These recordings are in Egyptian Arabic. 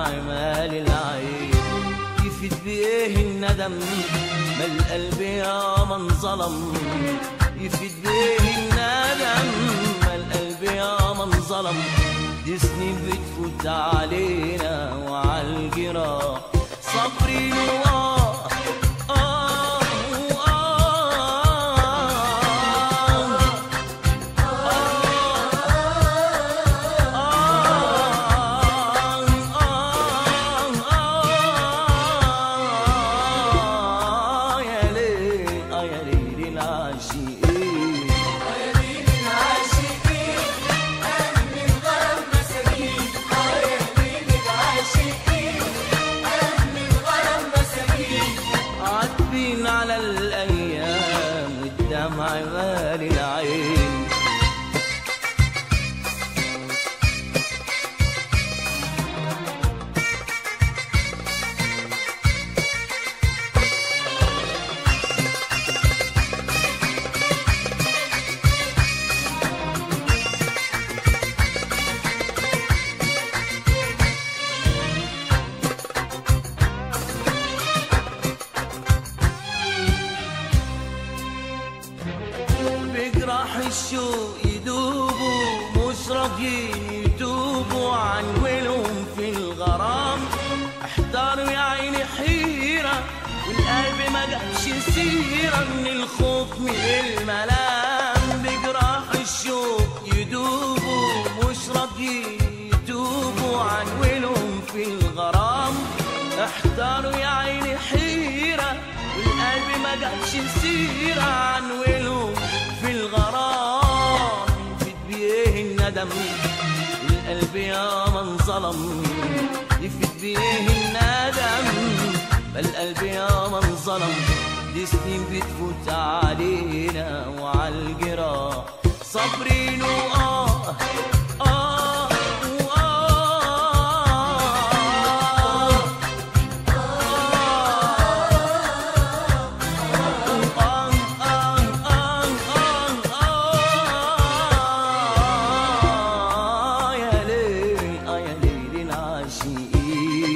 والدمع مال العين يفيد بإيه الندم ما القلب يا من ظلم يفيد بإيه الندم ما القلب يا من ظلم دي سنين بتفوت علينا وعالجراح صبري وآه آه وآه يا ليل آه يا ليل العاشقين عاتبين على الأيام والدمع مال العين بجراح الشوق يدوبوا مش راضيين يتوبوا عن ولهم في الغرام احتاروا يا عيني حيرة والقلب ما جابش سيرة من الخوف من الملام بجراح الشوق يدوبوا مش راضيين يتوبوا عن ولهم في الغرام احتاروا يا عيني حيرة والقلب ما جابش سيرة عن ولهم في الغرام يفيد بيه الندم القلب يا من ظلم يفيد بيه الندم فالقلب يا من ظلم دي سنين بتفوت علينا وعالجراح صابرين وآه آه وآه يا ليل آه يا ليل العاشقين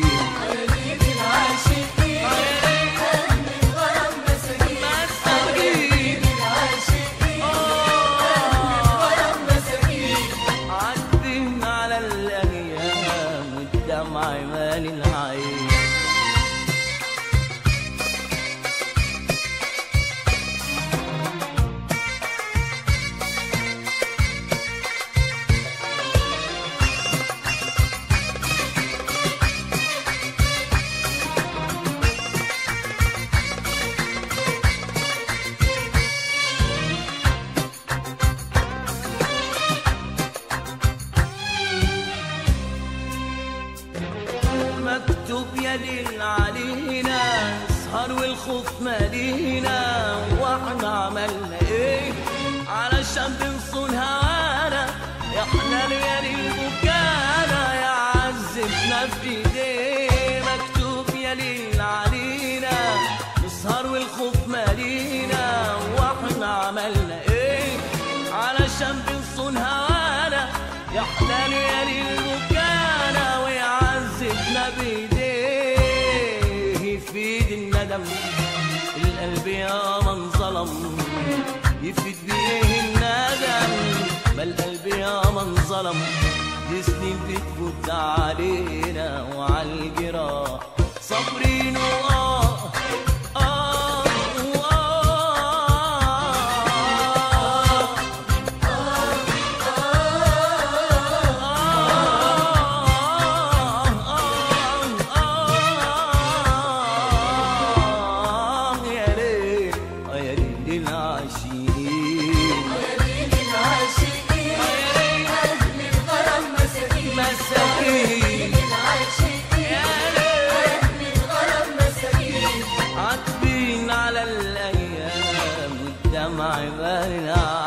مساكين عدين على الأيام والدمع مال العين مكتوب يا ليل علينا اسهر والخوف مالينا واحنا عملنا ايه علشان بنصون هوانا يا حلال يا ليل بكانا يا عذبنا في ايديه مكتوب يا ليل علينا نسهر والخوف مالينا واحنا عملنا ايه علشان بنصون هوانا يا حلال يا ليل بكانا ويعذبنا بايديه يفيد الندم القلب يا من ظلم يفيد بيه الندم ما القلب يا من ظلم دي سنين بتفوت علينا وعالجراح صابرين وآه آه وآه يا ليل يا ليل العاشقين مساكين يا ليل عاتبين على الايام والدمع بارد